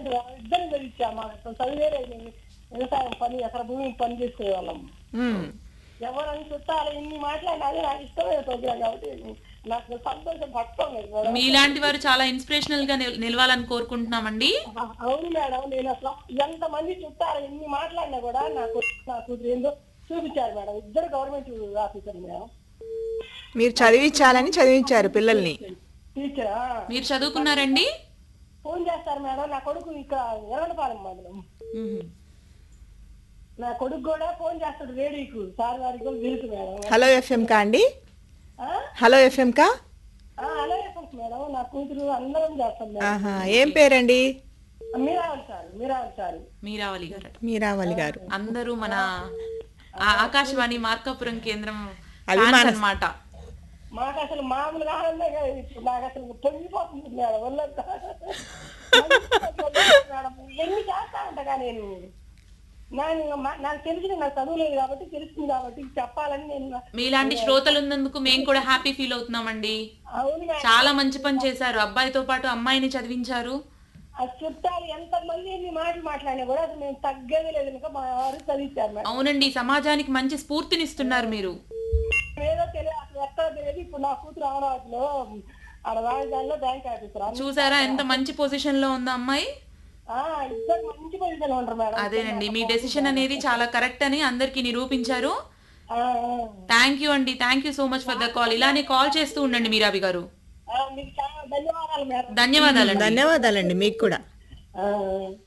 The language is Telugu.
ఇద్దరు చదివించాం మాకు చదివే లేదు వ్యవసాయం పని అక్కడ భూమి పని చేసుకునేవాళ్ళం మ్మ్. ఎవరని చుట్టాలి ఇన్ని మాట్లాడినా అది నాకు ఇష్టమైన ప్రోగ్రాం కాబట్టి నాకు సంతోషం పట్టుకోలేదు మేడం మీలాంటి వారు చాలా ఇన్స్పిరేషనల్ గా నిల్- నిలవాలని కోరుకుంటున్నామండి అవును మేడం నేను అసలు ఎంత మంది చుట్టారు ఇన్ని మాట్లాడినా కూడా నాకు నా కూతురు ఏందో చూపించారు మేడం ఇద్దరు గవర్నమెంట్ ఆఫీసర్ మేడం మీరు చదివించాలని చదివించారు పిల్లల్ని టీచర్ మీరు చదువుకున్నారండి ఫోన్ చేస్తారు మేడం నా కొడుకు ఇక్కడ ఎరగడపాలెం మండలం మ్మ్. నా కొడుకు కూడా ఫోన్ చేస్తాడు రేడియోకు సార్ వారికి కూడా తెలుసు మేడం హలో ఎఫ్ఎం కా అండి ఆ? హలో ఎఫ్ఎం కా ఆ, అలాగే సార్ మేడం నా కూతురు అందరం చేస్తాం మేడం ఆహా ఏం పేరండి మీరావాలి సార్ మీరావాలి సార్ మీరావళి గారు మీరావళి గారు అందరూ మన ఆ- ఆకాశవాణి మార్కాపురం కేంద్రం అభిమాన- అన్నమాట మాకు అసలు మామూలుగా ఆనందంగా ఇప్పుడు నాకు అసలు పొంగిపోతుంది మేడం ఒళ్ళంతా మేడం ఎన్ని చేస్తా ఉంటాగా నేను నేను మా- నాకు తెలిసింది నాకు చదువులేదు కాబట్టి తెలిసింది కాబట్టి చెప్పాలని నేను మీలాంటి శ్రోతలు ఉన్నందుకు మేము కూడా హ్యాపీ ఫీల్ అవుతున్నామండి అవును మేడం చాలా మంచి పని చేశారు అబ్బాయితో పాటు అమ్మాయిని చదివించారు ఆ చుట్టాలు ఎంతమంది ఎన్ని మాటలు మాట్లాడినా కూడా అది మేము తగ్గేది లేదు ఇంకా మా వారు చదివించారు మేడం అవునండి సమాజానికి మంచి స్ఫూర్తినిస్తున్నారు మీరు ఏదో తెలియదు అసలు ఎక్కడ తెలియదు ఇప్పుడు నా కూతురు అమరావతిలో ఆడ రాజధానిలో బ్యాంక్ ఆఫీసర్ చూసారా ఎంత మంచి పొజిషన్ లో ఉందో అమ్మాయి ఆ, ఇద్దరు మంచి పొజిషన్ ఉంటారు మేడం అదేనండి మీ డెసిషన్ అనేది చాలా కరెక్ట్ అని అందరికి నిరూపించారు ఆ, ఆ. థ్యాంక్ యూ అండి thank you so much for the call ఇలానే కాల్ చేస్తూ ఉండండి మీరాబి గారు ఆ, మీకు చాలా ధన్యవాదాలు మేడం ధన్యవాదాలండి ధన్యవాదాలండి మీకు కూడా ఆ,